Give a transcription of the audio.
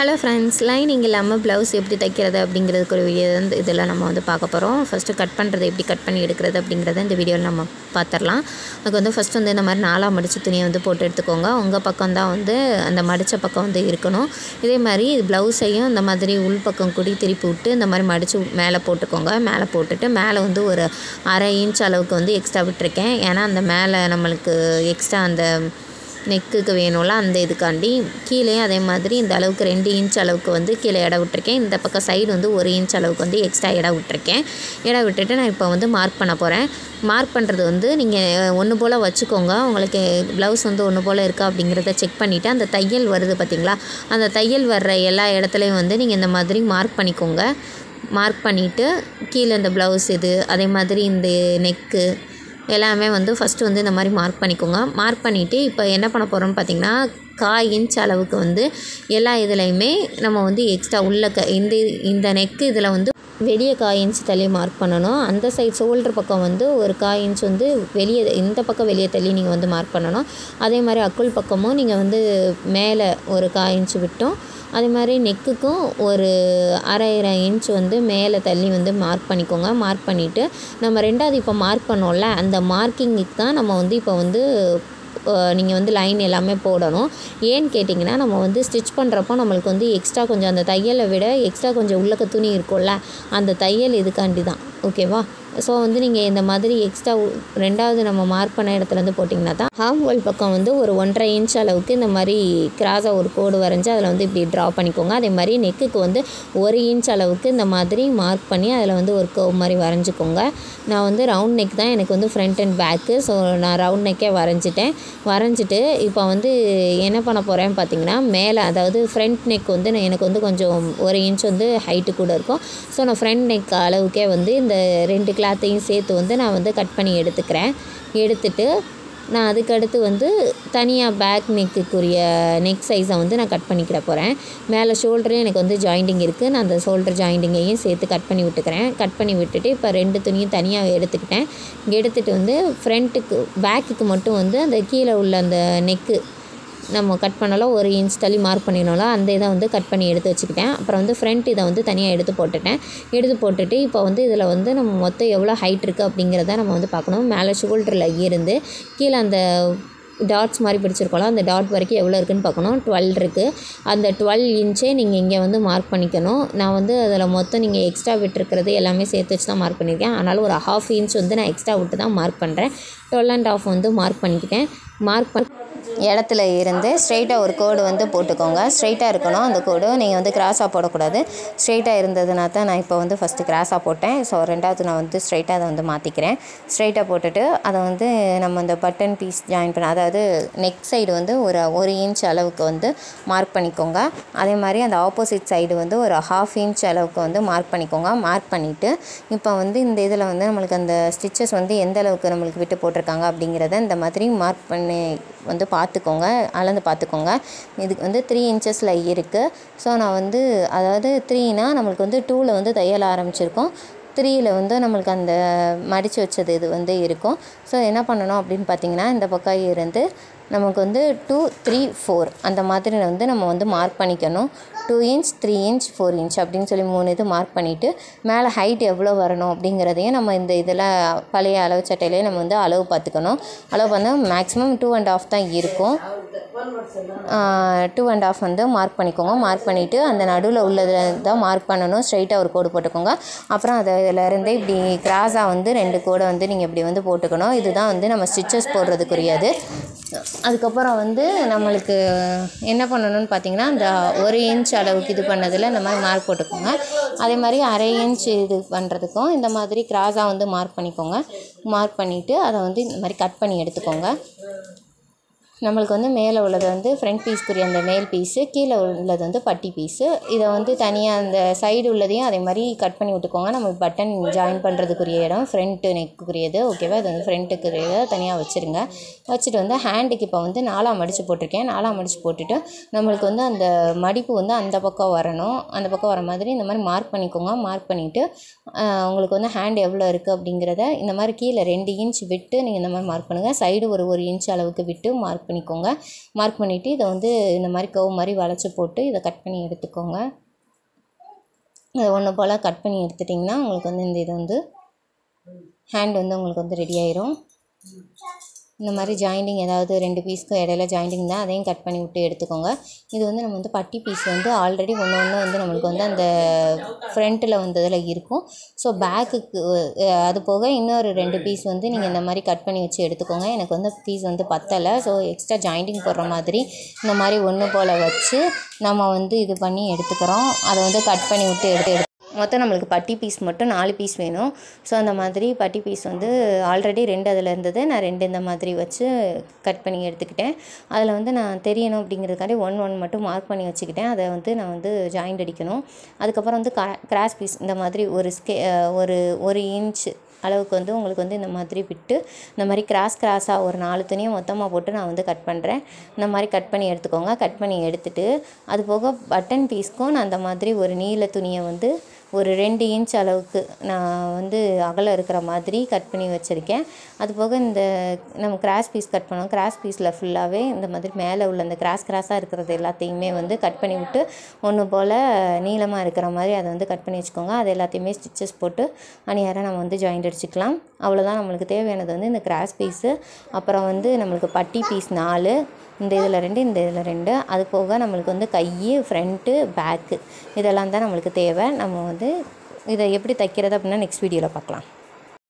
hello friends lining இல்லாமல் blouse எப்படி தைக்கிறது அப்படிங்கிறதுக்கு ஒரு வீடியோ வந்து இதெல்லாம் நம்ம வந்து பார்க்க போகிறோம் ஃபஸ்ட்டு கட் பண்ணுறது எப்படி கட் பண்ணி எடுக்கிறது அப்படிங்கிறத இந்த வீடியோவில் நம்ம பார்த்துடலாம் அதுக்கு வந்து ஃபஸ்ட் வந்து இந்த மாதிரி நாலாக மடித்து துணியை வந்து போட்டு எடுத்துக்கோங்க உங்கள் பக்கம் தான் வந்து அந்த மடித்த பக்கம் வந்து இருக்கணும் இதே மாதிரி ப்ளவுஸையும் இந்த மாதிரி உள் பக்கம் கூடி திருப்பி விட்டு இந்த மாதிரி மடித்து மேலே போட்டுக்கோங்க மேலே போட்டுட்டு மேலே வந்து ஒரு அரை இன்ச் அளவுக்கு வந்து எக்ஸ்ட்ரா விட்டுருக்கேன் ஏன்னா அந்த மேலே நம்மளுக்கு எக்ஸ்ட்ரா அந்த நெக்குக்கு வேணும்ல அந்த இதுக்காண்டி கீழேயும் அதே மாதிரி இந்த அளவுக்கு ரெண்டு இன்ச் அளவுக்கு வந்து கீழே இடம் விட்டுருக்கேன் இந்த பக்கம் சைடு வந்து ஒரு இன்ச் அளவுக்கு வந்து எக்ஸ்ட்ரா இடம் விட்டுருக்கேன் இடம் விட்டுட்டு நான் இப்போ வந்து மார்க் பண்ண போகிறேன் மார்க் பண்ணுறது வந்து நீங்கள் ஒன்று போல் வச்சுக்கோங்க உங்களுக்கு ப்ளவுஸ் வந்து ஒன்று போல் இருக்கா அப்படிங்கிறத செக் பண்ணிவிட்டு அந்த தையல் வருது பார்த்திங்களா அந்த தையல் வர்ற எல்லா இடத்துலையும் வந்து நீங்கள் இந்த மாதிரி மார்க் பண்ணிக்கோங்க மார்க் பண்ணிவிட்டு கீழே இந்த ப்ளவுஸ் இது அதே மாதிரி இந்த நெக்கு எல்லாமே வந்து ஃபஸ்ட்டு வந்து இந்த மாதிரி மார்க் பண்ணிக்கோங்க மார்க் பண்ணிவிட்டு இப்போ என்ன பண்ண போகிறோம்னு பார்த்தீங்கன்னா கால் இன்ச் அளவுக்கு வந்து எல்லா இதுலேயுமே நம்ம வந்து எக்ஸ்ட்ரா உள்ள க இந்த இந்த நெக்கு இதில் வந்து வெளியே காய் இன்ச் தள்ளி மார்க் பண்ணணும் அந்த சைட் ஷோல்டர் பக்கம் வந்து ஒரு காய் இன்ச் வந்து வெளியே இந்த பக்கம் வெளியே தள்ளி நீங்கள் வந்து மார்க் பண்ணணும் அதே மாதிரி அக்குள் பக்கமும் நீங்கள் வந்து மேலே ஒரு காய் இன்ச் விட்டும் அதே மாதிரி நெக்குக்கும் ஒரு அரை அரை இன்ச் வந்து மேலே தள்ளி வந்து மார்க் பண்ணிக்கோங்க மார்க் பண்ணிவிட்டு நம்ம ரெண்டாவது இப்போ மார்க் பண்ணோம்ல அந்த மார்க்கிங்குக்கு தான் நம்ம வந்து இப்போ வந்து நீங்கள் வந்து லைன் எல்லாமே போடணும் ஏன்னு கேட்டிங்கன்னா நம்ம வந்து ஸ்டிச் பண்ணுறப்போ நம்மளுக்கு வந்து எக்ஸ்ட்ரா கொஞ்சம் அந்த தையலை விட எக்ஸ்ட்ரா கொஞ்சம் உள்ளக்க துணி இருக்கும்ல அந்த தையல் இதுக்காண்டி தான் ஓகேவா ஸோ வந்து நீங்கள் இந்த மாதிரி எக்ஸ்ட்ரா ரெண்டாவது நம்ம மார்க் பண்ண இடத்துலேருந்து போட்டிங்கன்னா தான் ஹாஃப் வால் பக்கம் வந்து ஒரு ஒன்றரை இன்ச் அளவுக்கு இந்த மாதிரி கிராஸாக ஒரு கோடு வரைஞ்சி அதில் வந்து இப்படி ட்ரா பண்ணிக்கோங்க அதே மாதிரி நெக்குக்கு வந்து ஒரு இன்ச் அளவுக்கு இந்த மாதிரி மார்க் பண்ணி அதில் வந்து ஒரு கர்வ் மாதிரி வரைஞ்சிக்கோங்க நான் வந்து ரவுண்ட் நெக் தான் எனக்கு வந்து ஃப்ரண்ட் அண்ட் பேக்கு ஸோ நான் ரவுண்ட் நெக்கே வரைஞ்சிட்டேன் வரைஞ்சிட்டு இப்போ வந்து என்ன பண்ண போகிறேன்னு பார்த்தீங்கன்னா மேலே அதாவது ஃப்ரண்ட் நெக் வந்து நான் எனக்கு வந்து கொஞ்சம் ஒரு இன்ச் வந்து ஹைட்டு கூட இருக்கும் ஸோ நான் ஃப்ரண்ட் நெக் அளவுக்கே வந்து இந்த ரெண்டு கிளாத்தையும் சேர்த்து வந்து நான் வந்து கட் பண்ணி எடுத்துக்கிறேன் எடுத்துட்டு நான் அதுக்கடுத்து வந்து தனியாக பேக் நெக்குக்குரிய நெக் சைஸை வந்து நான் கட் பண்ணிக்கிட போகிறேன் மேலே ஷோல்டரும் எனக்கு வந்து ஜாயிண்டிங் இருக்குது நான் அந்த ஷோல்டர் ஜாயிண்டிங்கையும் சேர்த்து கட் பண்ணி விட்டுக்கிறேன் கட் பண்ணி விட்டுட்டு இப்போ ரெண்டு துணியும் தனியாக எடுத்துக்கிட்டேன் எடுத்துகிட்டு வந்து ஃப்ரண்ட்டுக்கு பேக்குக்கு மட்டும் வந்து அந்த கீழே உள்ள அந்த நெக்கு நம்ம கட் பண்ணலாம் ஒரு இன்ச் தள்ளி மார்க் பண்ணிடணும்ல அந்த இதை வந்து கட் பண்ணி எடுத்து வச்சுக்கிட்டேன் அப்புறம் வந்து ஃப்ரண்ட் இதை வந்து தனியாக எடுத்து போட்டுட்டேன் எடுத்து போட்டுட்டு இப்போ வந்து இதில் வந்து நம்ம மொத்தம் எவ்வளோ ஹைட் இருக்குது அப்படிங்கிறத நம்ம வந்து பார்க்கணும் மேலே ஷோல்டரில் இருந்து கீழே அந்த டாட்ஸ் மாதிரி பிடிச்சிருக்கோம்ல அந்த டாட் வரைக்கும் எவ்வளோ இருக்குதுன்னு பார்க்கணும் டுவெல் இருக்குது அந்த டுவெல் இன்ச்சே நீங்கள் இங்கே வந்து மார்க் பண்ணிக்கணும் நான் வந்து அதில் மொத்தம் நீங்கள் எக்ஸ்ட்ரா விட்டுருக்கிறது எல்லாமே சேர்த்து வச்சு தான் மார்க் பண்ணியிருக்கேன் அதனால் ஒரு ஹாஃப் இன்ச் வந்து நான் எக்ஸ்ட்ரா விட்டு தான் மார்க் பண்ணுறேன் டுவெல் அண்ட் ஆஃப் வந்து மார்க் பண்ணிக்கிட்டேன் மார்க் பண்ணி இடத்துல இருந்து ஸ்ட்ரெயிட்டாக ஒரு கோடு வந்து போட்டுக்கோங்க ஸ்ட்ரெயிட்டாக இருக்கணும் அந்த கோடு நீங்கள் வந்து கிராஸாக போடக்கூடாது ஸ்ட்ரெயிட்டாக இருந்ததுனா தான் நான் இப்போ வந்து ஃபஸ்ட்டு கிராஸாக போட்டேன் ஸோ ரெண்டாவது நான் வந்து ஸ்ட்ரெயிட்டாக அதை வந்து மாற்றிக்கிறேன் ஸ்ட்ரெயிட்டாக போட்டுட்டு அதை வந்து நம்ம அந்த பட்டன் பீஸ் ஜாயின் பண்ண அதாவது நெக் சைடு வந்து ஒரு ஒரு இன்ச் அளவுக்கு வந்து மார்க் பண்ணிக்கோங்க அதே மாதிரி அந்த ஆப்போசிட் சைடு வந்து ஒரு ஹாஃப் இன்ச் அளவுக்கு வந்து மார்க் பண்ணிக்கோங்க மார்க் பண்ணிவிட்டு இப்போ வந்து இந்த இதில் வந்து நம்மளுக்கு அந்த ஸ்டிச்சஸ் வந்து எந்த அளவுக்கு நம்மளுக்கு விட்டு போட்டிருக்காங்க அப்படிங்கிறத இந்த மாதிரி மார்க் பண்ணி வந்து பார்த்துக்கோங்க அளந்து பார்த்துக்கோங்க இதுக்கு வந்து த்ரீ இன்ச்சஸில் இருக்குது ஸோ நான் வந்து அதாவது த்ரீனா நம்மளுக்கு வந்து டூவில் வந்து தையல் ஆரம்பிச்சிருக்கோம் த்ரீயில் வந்து நம்மளுக்கு அந்த மடித்து வச்சது இது வந்து இருக்கும் ஸோ என்ன பண்ணணும் அப்படின்னு பார்த்தீங்கன்னா இந்த பக்கம் இருந்து நமக்கு வந்து டூ த்ரீ ஃபோர் அந்த மாதிரி வந்து நம்ம வந்து மார்க் பண்ணிக்கணும் two inch three inch four inch அப்படின்னு சொல்லி மூணு இது மார்க் பண்ணிவிட்டு மேலே ஹைட் எவ்வளோ வரணும் அப்படிங்கிறதையும் நம்ம இந்த இதில் பழைய அளவு சட்டையிலே நம்ம வந்து அளவு பார்த்துக்கணும் அளவு பார்த்தா மேக்ஸிமம் டூ அண்ட் ஆஃப் தான் இருக்கும் டூ அண்ட் ஆஃப் வந்து மார்க் பண்ணிக்கோங்க மார்க் பண்ணிவிட்டு அந்த நடுவில் உள்ளதை தான் மார்க் பண்ணணும் ஸ்ட்ரைட்டாக ஒரு கோடு போட்டுக்கோங்க அப்புறம் அதை இதிலேருந்து இப்படி கிராஸாக வந்து ரெண்டு கோடை வந்து நீங்கள் இப்படி வந்து போட்டுக்கணும் இதுதான் வந்து நம்ம ஸ்டிச்சஸ் போடுறதுக்குரியது அதுக்கப்புறம் வந்து நம்மளுக்கு என்ன பண்ணணும்னு பார்த்தீங்கன்னா அந்த ஒரு இன்ச் அளவுக்கு இது பண்ணதில் இந்த மாதிரி மார்க் போட்டுக்கோங்க அதே மாதிரி அரை இன்ச் இது பண்ணுறதுக்கும் இந்த மாதிரி கிராஸாக வந்து மார்க் பண்ணிக்கோங்க மார்க் பண்ணிவிட்டு அதை வந்து இந்த மாதிரி கட் பண்ணி எடுத்துக்கோங்க நம்மளுக்கு வந்து மேலே உள்ளது வந்து ஃப்ரண்ட் பீஸ்க்குரிய அந்த மேல் பீஸு கீழே உள்ளது வந்து பட்டி பீஸு இதை வந்து தனியாக அந்த சைடு உள்ளதையும் அதே மாதிரி கட் பண்ணி விட்டுக்கோங்க நம்ம பட்டன் ஜாயின் பண்ணுறதுக்குரிய இடம் ஃப்ரண்ட்டு நெக்குரியது ஓகேவா அது வந்து ஃப்ரண்ட்டுக்குரியதை தனியாக வச்சுருங்க வச்சுட்டு வந்து ஹேண்டுக்கு இப்போ வந்து நாலாக மடித்து போட்டிருக்கேன் நாலாக மடித்து போட்டுட்டு நம்மளுக்கு வந்து அந்த மடிப்பு வந்து அந்த பக்கம் வரணும் அந்த பக்கம் வர மாதிரி இந்த மாதிரி மார்க் பண்ணிக்கோங்க மார்க் பண்ணிவிட்டு உங்களுக்கு வந்து ஹேண்ட் எவ்வளோ இருக்குது அப்படிங்கிறத இந்த மாதிரி கீழே ரெண்டு இன்ச் விட்டு நீங்கள் இந்த மாதிரி மார்க் பண்ணுங்கள் சைடு ஒரு ஒரு இன்ச் அளவுக்கு விட்டு மார்க் பண்ணிக்கோங்க மார்க் பண்ணிவிட்டு இதை வந்து இந்த மாதிரி கவு மாதிரி வளைச்சி போட்டு இதை கட் பண்ணி எடுத்துக்கோங்க இதை ஒன்று போல் கட் பண்ணி எடுத்துட்டிங்கன்னா உங்களுக்கு வந்து இந்த இது வந்து ஹேண்ட் வந்து உங்களுக்கு வந்து ரெடி ஆயிரும் இந்த மாதிரி ஜாயிண்டிங் ஏதாவது ரெண்டு பீஸ்க்கு இடையில ஜாயிண்டிங் தான் அதையும் கட் பண்ணி விட்டு எடுத்துக்கோங்க இது வந்து நம்ம வந்து பட்டி பீஸ் வந்து ஆல்ரெடி ஒன்று ஒன்று வந்து நம்மளுக்கு வந்து அந்த ஃப்ரண்ட்டில் வந்ததில் இருக்கும் ஸோ பேக்குக்கு அது போக இன்னொரு ரெண்டு பீஸ் வந்து நீங்கள் இந்த மாதிரி கட் பண்ணி வச்சு எடுத்துக்கோங்க எனக்கு வந்து பீஸ் வந்து பத்தலை ஸோ எக்ஸ்ட்ரா ஜாயிண்டிங் போடுற மாதிரி இந்த மாதிரி ஒன்று போல் வச்சு நம்ம வந்து இது பண்ணி எடுத்துக்கிறோம் அதை வந்து கட் பண்ணி விட்டு எடுத்து எடுத்து மொத்தம் நம்மளுக்கு பட்டி பீஸ் மட்டும் நாலு பீஸ் வேணும் ஸோ அந்த மாதிரி பட்டி பீஸ் வந்து ஆல்ரெடி ரெண்டு அதில் இருந்தது நான் ரெண்டு இந்த மாதிரி வச்சு கட் பண்ணி எடுத்துக்கிட்டேன் அதில் வந்து நான் தெரியணும் அப்படிங்கிறதுக்காண்டி ஒன் ஒன் மட்டும் மார்க் பண்ணி வச்சுக்கிட்டேன் அதை வந்து நான் வந்து ஜாயிண்ட் அடிக்கணும் அதுக்கப்புறம் வந்து கிராஸ் பீஸ் இந்த மாதிரி ஒரு ஸ்கே ஒரு ஒரு இன்ச் அளவுக்கு வந்து உங்களுக்கு வந்து இந்த மாதிரி விட்டு இந்த மாதிரி கிராஸ் கிராஸாக ஒரு நாலு துணியை மொத்தமாக போட்டு நான் வந்து கட் பண்ணுறேன் இந்த மாதிரி கட் பண்ணி எடுத்துக்கோங்க கட் பண்ணி எடுத்துட்டு அது போக பட்டன் பீஸ்க்கும் நான் அந்த மாதிரி ஒரு நீல துணியை வந்து ஒரு ரெண்டு இன்ச் அளவுக்கு நான் வந்து அகலம் இருக்கிற மாதிரி கட் பண்ணி வச்சுருக்கேன் அது போக இந்த நம்ம கிராஸ் பீஸ் கட் பண்ணோம் கிராஸ் பீஸில் ஃபுல்லாகவே இந்த மாதிரி மேலே உள்ள இந்த கிராஸ் கிராஸாக இருக்கிறது எல்லாத்தையுமே வந்து கட் பண்ணி விட்டு ஒன்று போல் நீளமாக இருக்கிற மாதிரி அதை வந்து கட் பண்ணி வச்சுக்கோங்க அது எல்லாத்தையுமே ஸ்டிச்சஸ் போட்டு அணியாரம் நம்ம வந்து ஜாயிண்ட் அடிச்சுக்கலாம் அவ்வளோதான் நம்மளுக்கு தேவையானது வந்து இந்த கிராஸ் பீஸு அப்புறம் வந்து நம்மளுக்கு பட்டி பீஸ் நாலு இந்த இதில் ரெண்டு இந்த இதில் ரெண்டு அது போக நம்மளுக்கு வந்து கை ஃப்ரண்ட்டு பேக்கு இதெல்லாம் தான் நம்மளுக்கு தேவை நம்ம வந்து இதை எப்படி தைக்கிறது அப்படின்னா நெக்ஸ்ட் வீடியோவில் பார்க்கலாம்